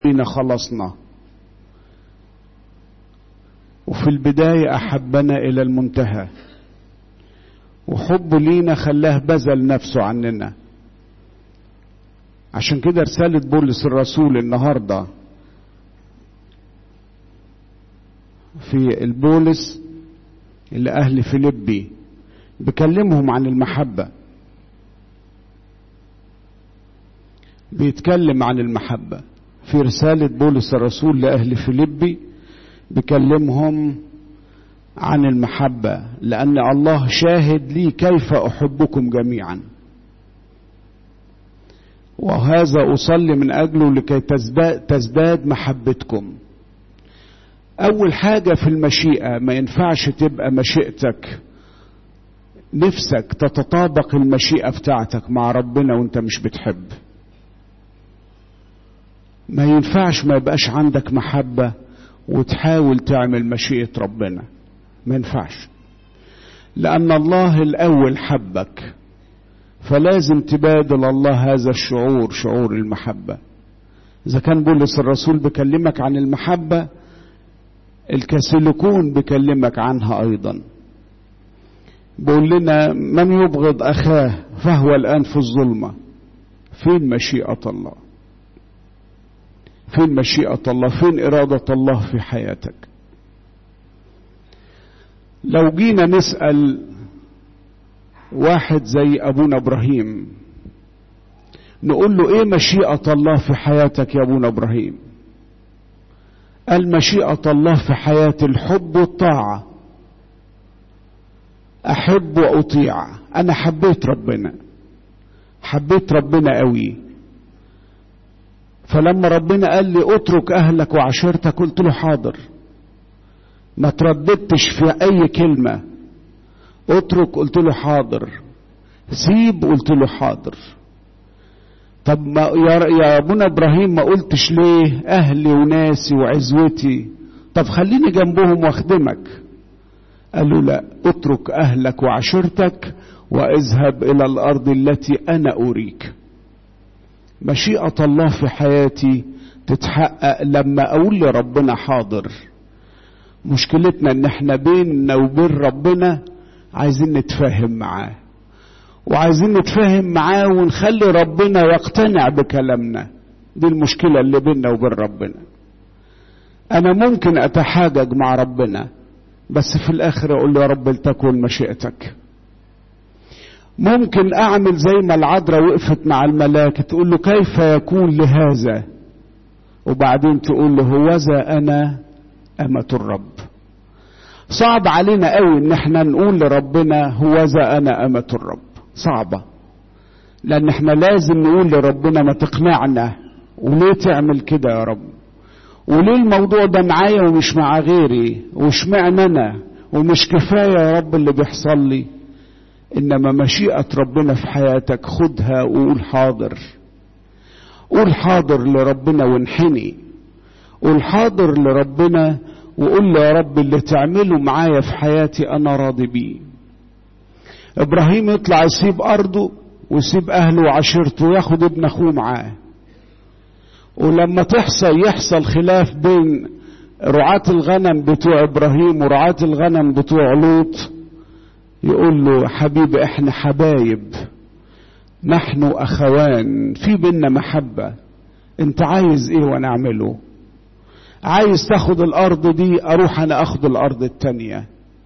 حين خلصنا وفي البداية أحبنا إلى المنتهى وحبه لينا خلاه بذل نفسه عننا عشان كده رسالة بولس الرسول النهاردة في البولس اللي أهل فيليبي بكلمهم عن المحبة بيتكلم عن المحبة في رسالة بولس الرسول لأهل فيليبي بكلمهم عن المحبة لأن الله شاهد لي كيف أحبكم جميعا وهذا أصلي من أجله لكي تزداد محبتكم أول حاجة في المشيئة ما ينفعش تبقى مشيئتك نفسك تتطابق المشيئة بتاعتك مع ربنا وانت مش بتحب ما ينفعش ما يبقاش عندك محبة وتحاول تعمل مشيئة ربنا ما ينفعش لأن الله الأول حبك فلازم تبادل الله هذا الشعور شعور المحبة إذا كان بولس الرسول بكلمك عن المحبة الكاسيليكون بكلمك عنها أيضا بيقول لنا من يبغض أخاه فهو الآن في الظلمة فين مشيئة الله فين مشيئة الله فين إرادة الله في حياتك لو جينا نسأل واحد زي أبونا إبراهيم نقول له إيه مشيئة الله في حياتك يا أبونا إبراهيم قال مشيئة الله في حياتي الحب والطاعة أحب وأطيع أنا حبيت ربنا حبيت ربنا قوي فلما ربنا قال لي اترك أهلك وعشيرتك قلت له حاضر ما ترددتش في أي كلمة اترك قلت له حاضر سيب قلت له حاضر طب ما يا, يا ابونا ابراهيم ما قلتش ليه اهلي وناسي وعزوتي طب خليني جنبهم واخدمك قال له لا اترك اهلك وعشيرتك واذهب الى الارض التي انا اريك مشيئه الله في حياتي تتحقق لما اقول لربنا حاضر مشكلتنا ان احنا بيننا وبين ربنا عايزين نتفاهم معاه وعايزين نتفاهم معاه ونخلي ربنا يقتنع بكلامنا دي المشكلة اللي بيننا وبين ربنا أنا ممكن أتحاجج مع ربنا بس في الآخر أقول له يا رب لتكن مشيئتك ممكن أعمل زي ما العذراء وقفت مع الملاك تقول له كيف يكون لهذا وبعدين تقول له هوذا أنا أمة الرب صعب علينا قوي ان احنا نقول لربنا هوذا انا امة الرب صعبة لان احنا لازم نقول لربنا ما تقنعنا وليه تعمل كده يا رب وليه الموضوع ده معايا ومش مع غيري واشمعنى انا ومش كفاية يا رب اللي بيحصل لي انما مشيئة ربنا في حياتك خدها وقول حاضر قول حاضر لربنا وانحني قول حاضر لربنا وقول له يا رب اللي تعمله معايا في حياتي انا راضي بيه ابراهيم يطلع يسيب ارضه ويسيب اهله وعشيرته وياخد ابن اخوه معاه ولما تحصل يحصل خلاف بين رعاة الغنم بتوع ابراهيم ورعاة الغنم بتوع لوط يقول له حبيبي احنا حبايب نحن اخوان في بينا محبة انت عايز ايه وانا اعمله عايز تاخد الارض دي اروح انا اخد الارض التانية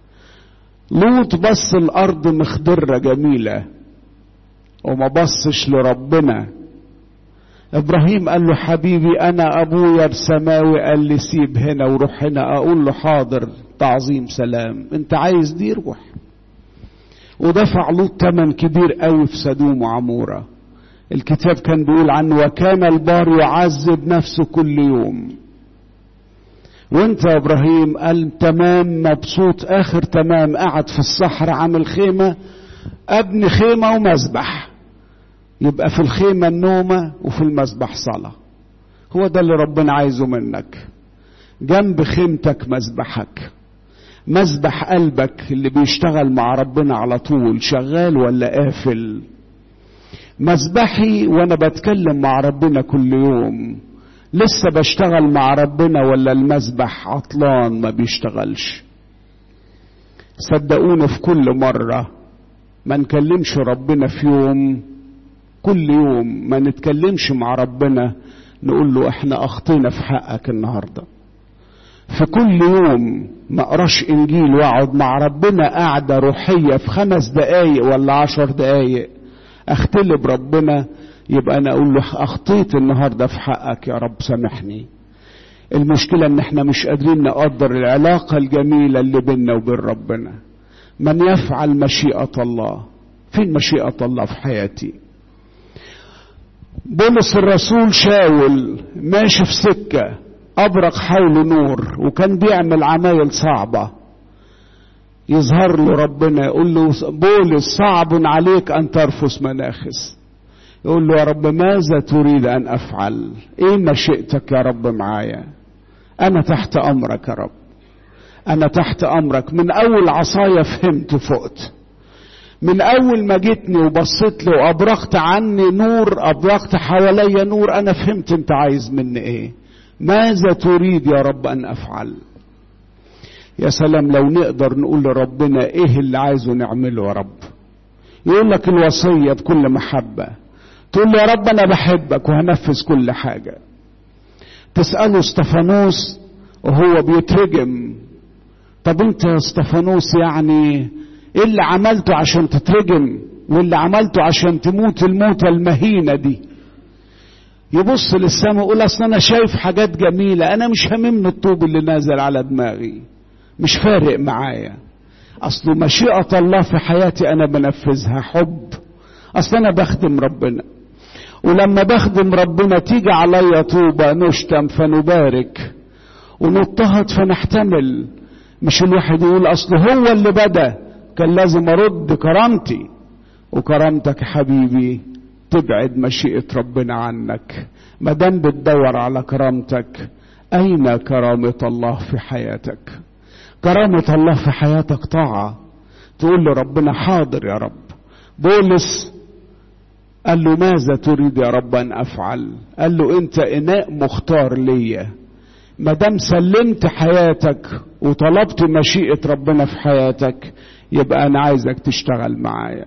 لوط بص الارض مخضرة جميلة وما بصش لربنا ابراهيم قال له حبيبي انا ابويا السماوي قال لي سيب هنا وروح هنا اقول له حاضر تعظيم سلام انت عايز دي روح ودفع لوط تمن كبير قوي في سدوم وعمورة الكتاب كان بيقول عنه وكان البار يعذب نفسه كل يوم وانت يا ابراهيم قال تمام مبسوط اخر تمام قعد في الصحراء عامل خيمة ابني خيمة ومذبح يبقى في الخيمة النومة وفي المذبح صلاة هو ده اللي ربنا عايزه منك جنب خيمتك مذبحك مذبح قلبك اللي بيشتغل مع ربنا على طول شغال ولا قافل مذبحي وانا بتكلم مع ربنا كل يوم لسه بشتغل مع ربنا ولا المسبح عطلان ما بيشتغلش صدقوني في كل مرة ما نكلمش ربنا في يوم كل يوم ما نتكلمش مع ربنا نقول له احنا اخطينا في حقك النهارده في كل يوم ما اقراش انجيل واقعد مع ربنا قاعده روحيه في خمس دقايق ولا عشر دقايق اختلب ربنا يبقى انا اقول له اخطيت النهارده في حقك يا رب سامحني المشكله ان احنا مش قادرين نقدر العلاقه الجميله اللي بيننا وبين ربنا من يفعل مشيئه الله فين مشيئه الله في حياتي بولس الرسول شاول ماشي في سكه أبرق حوله نور وكان بيعمل عمايل صعبة يظهر له ربنا يقول له بولس صعب عليك أن ترفس مناخس يقول له يا رب ماذا تريد أن أفعل إيه مشيئتك يا رب معايا أنا تحت أمرك يا رب أنا تحت أمرك من أول عصاية فهمت فقت من أول ما جيتني وبصيت لي وأبرقت عني نور أبرقت حواليا نور أنا فهمت أنت عايز مني إيه ماذا تريد يا رب ان افعل يا سلام لو نقدر نقول لربنا ايه اللي عايزه نعمله يا رب يقول لك الوصيه بكل محبه تقول له يا رب انا بحبك وهنفذ كل حاجه تساله استفانوس وهو بيترجم طب انت يا استفانوس يعني ايه اللي عملته عشان تترجم واللي عملته عشان تموت الموتة المهينة دي يبص للسماء يقول اصل انا شايف حاجات جميله انا مش هاممني الطوب اللي نازل على دماغي مش فارق معايا اصل مشيئه الله في حياتي انا بنفذها حب اصل انا بخدم ربنا ولما بخدم ربنا تيجي عليا طوبة نشتم فنبارك ونضطهد فنحتمل مش الواحد يقول اصل هو اللي بدا كان لازم ارد كرامتي وكرامتك يا حبيبي تبعد مشيئة ربنا عنك ما دام بتدور على كرامتك أين كرامة الله في حياتك كرامة الله في حياتك طاعة تقول لربنا حاضر يا رب بولس قال له ماذا تريد يا رب أن أفعل قال له أنت إناء مختار ليا ما دام سلمت حياتك وطلبت مشيئة ربنا في حياتك يبقى أنا عايزك تشتغل معايا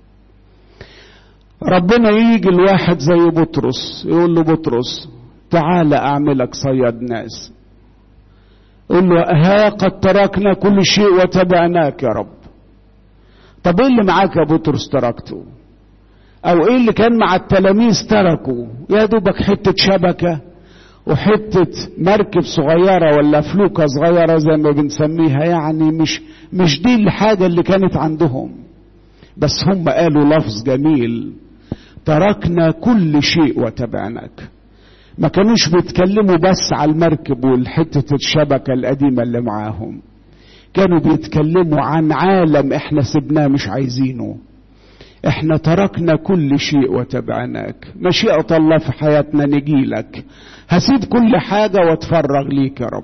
ربنا يجي الواحد زي بطرس يقول له بطرس تعال اعملك صياد ناس يقول له ها قد تركنا كل شيء وتبعناك يا رب طب ايه اللي معاك يا بطرس تركته او ايه اللي كان مع التلاميذ تركوا يا دوبك حتة شبكة وحتة مركب صغيرة ولا فلوكة صغيرة زي ما بنسميها يعني مش مش دي الحاجة اللي كانت عندهم بس هم قالوا لفظ جميل تركنا كل شيء وتبعناك ما كانوش بيتكلموا بس على المركب والحتة الشبكة القديمة اللي معاهم كانوا بيتكلموا عن عالم احنا سبناه مش عايزينه احنا تركنا كل شيء وتبعناك مشيئة الله في حياتنا نجيلك هسيب كل حاجة واتفرغ ليك يا رب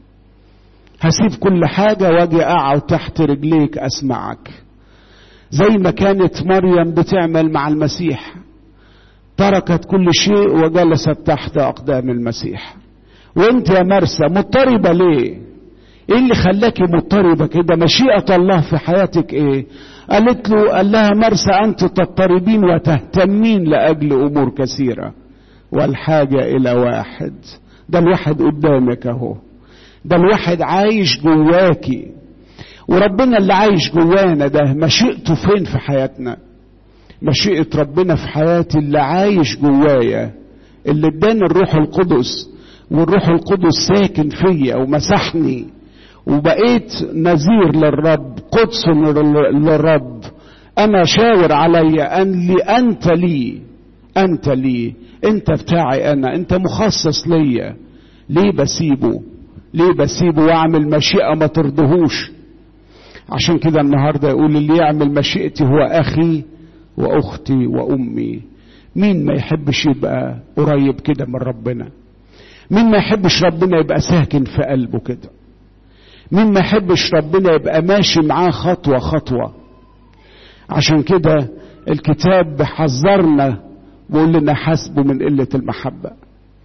هسيب كل حاجة واجي اقعد تحت رجليك اسمعك زي ما كانت مريم بتعمل مع المسيح تركت كل شيء وجلست تحت اقدام المسيح وانت يا مرسى مضطربه ليه ايه اللي خلاكي مضطربه كده مشيئه الله في حياتك ايه قالت له قال لها مرسى انت تضطربين وتهتمين لاجل امور كثيره والحاجه الى واحد ده الواحد قدامك اهو ده الواحد عايش جواكي وربنا اللي عايش جوانا ده مشيئته فين في حياتنا مشيئة ربنا في حياتي اللي عايش جوايا اللي اداني الروح القدس والروح القدس ساكن فيا ومسحني وبقيت نذير للرب قدس للرب انا شاور عليا ان لي انت لي انت لي انت بتاعي انا انت مخصص ليا ليه بسيبه ليه بسيبه واعمل مشيئة ما ترضهوش عشان كده النهارده يقول اللي يعمل مشيئتي هو اخي واختي وامي مين ما يحبش يبقى قريب كده من ربنا مين ما يحبش ربنا يبقى ساكن في قلبه كده مين ما يحبش ربنا يبقى ماشي معاه خطوه خطوه عشان كده الكتاب حذرنا بيقول لنا حسبه من قله المحبه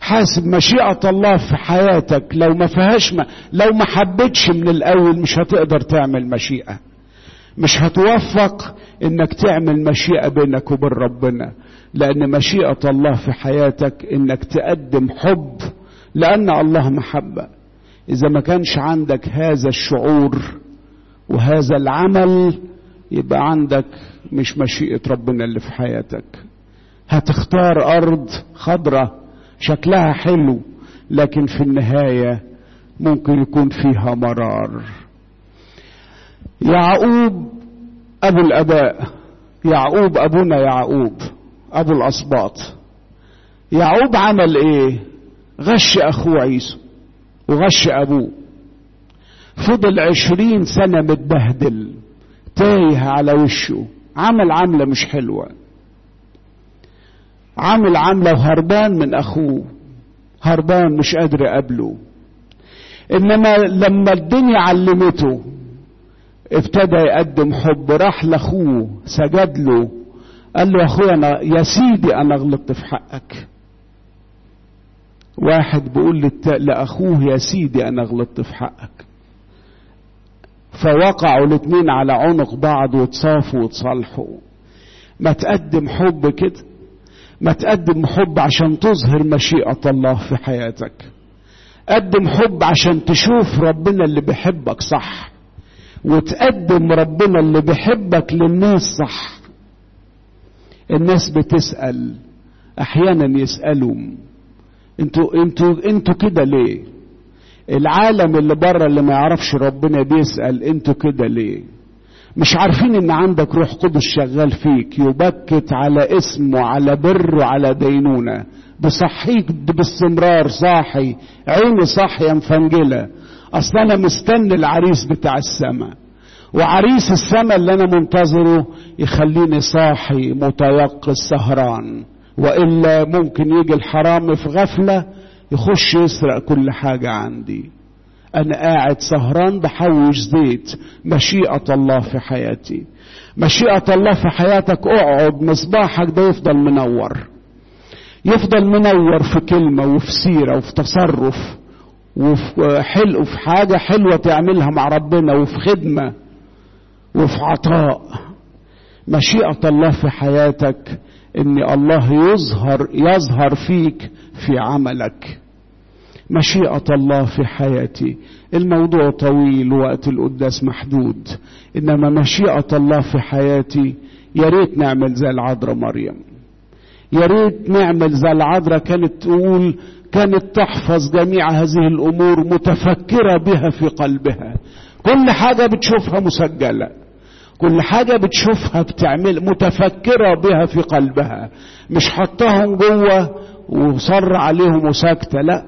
حاسب مشيئة الله في حياتك لو ما فيهاش ما لو ما حبيتش من الأول مش هتقدر تعمل مشيئة مش هتوفق انك تعمل مشيئة بينك وبين ربنا لأن مشيئة الله في حياتك انك تقدم حب لأن الله محبة إذا ما كانش عندك هذا الشعور وهذا العمل يبقى عندك مش مشيئة ربنا اللي في حياتك هتختار أرض خضرة شكلها حلو لكن في النهاية ممكن يكون فيها مرار يعقوب أبو الأباء يعقوب أبونا يعقوب أبو الأسباط يعقوب عمل إيه غش أخوه عيسو وغش أبوه فضل عشرين سنة متبهدل تايه على وشه عمل عملة مش حلوة عامل عملة وهربان من أخوه هربان مش قادر يقابله إنما لما الدنيا علمته ابتدى يقدم حب راح لأخوه سجد له قال له يا أخويا أنا يا سيدي أنا غلطت في حقك واحد بيقول للت... لأخوه يا سيدي أنا غلطت في حقك فوقعوا الاتنين على عنق بعض وتصافوا وتصالحوا ما تقدم حب كده ما تقدم حب عشان تظهر مشيئة الله في حياتك قدم حب عشان تشوف ربنا اللي بيحبك صح وتقدم ربنا اللي بيحبك للناس صح الناس بتسأل احيانا يسألوا انتوا انتوا انتوا كده ليه العالم اللي بره اللي ما يعرفش ربنا بيسأل انتوا كده ليه مش عارفين ان عندك روح قدس شغال فيك يبكت على اسم وعلى بر وعلى دينونة بصحيك باستمرار صاحي عيني صاحية مفنجلة اصل انا مستني العريس بتاع السماء وعريس السماء اللي انا منتظره يخليني صاحي متيقظ سهران والا ممكن يجي الحرام في غفله يخش يسرق كل حاجه عندي انا قاعد سهران بحوش زيت مشيئه الله في حياتي مشيئه الله في حياتك اقعد مصباحك ده يفضل منور يفضل منور في كلمه وفي سيره وفي تصرف وفي حلو في حاجه حلوه تعملها مع ربنا وفي خدمه وفي عطاء مشيئه الله في حياتك ان الله يظهر يظهر فيك في عملك مشيئة الله في حياتي الموضوع طويل وقت القداس محدود انما مشيئة الله في حياتي يا ريت نعمل زي العذراء مريم يا ريت نعمل زي العذراء كانت تقول كانت تحفظ جميع هذه الامور متفكرة بها في قلبها كل حاجة بتشوفها مسجلة كل حاجة بتشوفها بتعمل متفكرة بها في قلبها مش حطاهم جوه وصر عليهم وساكتة لا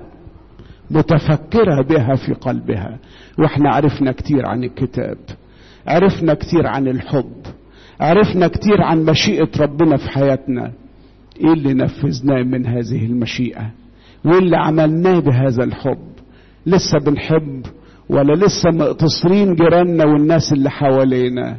متفكرة بها في قلبها واحنا عرفنا كتير عن الكتاب عرفنا كتير عن الحب عرفنا كتير عن مشيئة ربنا في حياتنا ايه اللي نفذناه من هذه المشيئة وايه اللي عملناه بهذا الحب لسه بنحب ولا لسه مقتصرين جيراننا والناس اللي حوالينا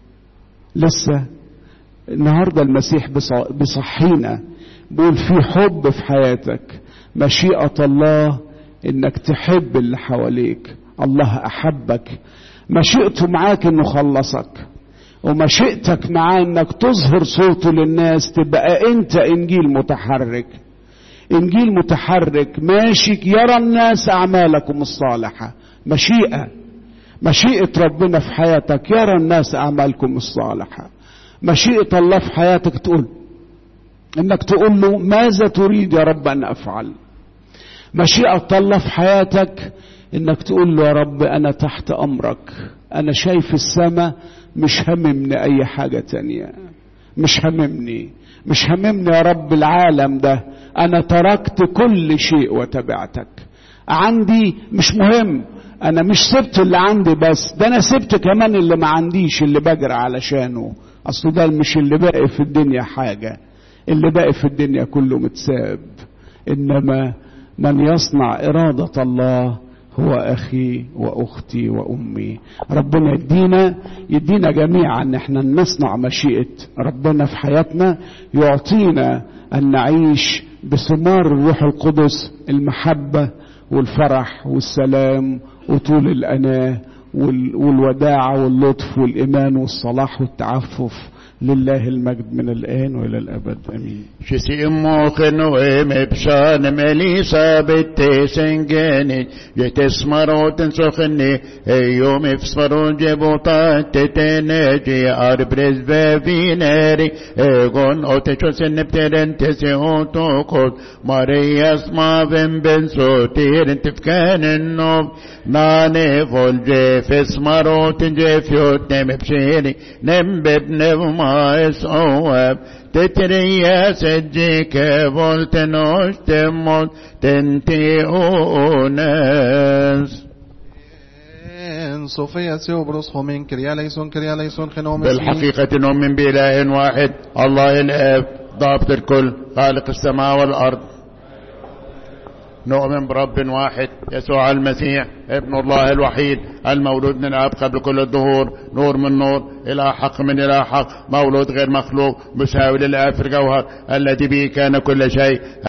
لسه النهارده المسيح بيصحينا بيقول في حب في حياتك مشيئة الله انك تحب اللي حواليك الله احبك مشيئته معاك انه خلصك ومشيئتك معاه انك تظهر صوته للناس تبقى انت انجيل متحرك انجيل متحرك ماشي يرى الناس اعمالكم الصالحه مشيئه مشيئه ربنا في حياتك يرى الناس اعمالكم الصالحه مشيئه الله في حياتك تقول انك تقول له ماذا تريد يا رب ان افعل مشيئه الله في حياتك انك تقول له يا رب انا تحت امرك انا شايف السماء مش هممني اي حاجه تانية مش هممني مش هممني يا رب العالم ده انا تركت كل شيء وتبعتك عندي مش مهم انا مش سبت اللي عندي بس ده انا سبت كمان اللي ما عنديش اللي بجري علشانه اصل ده مش اللي باقي في الدنيا حاجه اللي باقي في الدنيا كله متساب انما من يصنع اراده الله هو اخي واختي وامي ربنا يدينا يدينا جميعا ان احنا نصنع مشيئه ربنا في حياتنا يعطينا ان نعيش بثمار الروح القدس المحبة والفرح والسلام وطول الأناة والوداعة واللطف والإيمان والصلاح والتعفف لله المجد من الآن وإلى الأبد أمين شسي موخن ومبشان مليسا بالتسنجاني يتسمرو تنسخني يوم افسمرو جبوطات تتناجي أربرز بافيناري ايغون اوتشو سنبترن تسيو توقود ماريا اسما بن بن سوتير تفكان النوم ناني فولجي فسمرو تنجفيوت نمبشيني نمبب نفما اسعواب تتريا سجيك فولتنوش تموت تنتيونس صوفيا سيوبروس من كريا ليسون كريا ليسون خنوم بالحقيقة نؤمن بإله واحد الله الآب ضابط الكل خالق السماء والأرض نؤمن برب واحد يسوع المسيح ابن الله الوحيد المولود من الاب قبل كل الظهور نور من نور الى حق من الى حق مولود غير مخلوق مساوي للاب في الجوهر الذي به كان كل شيء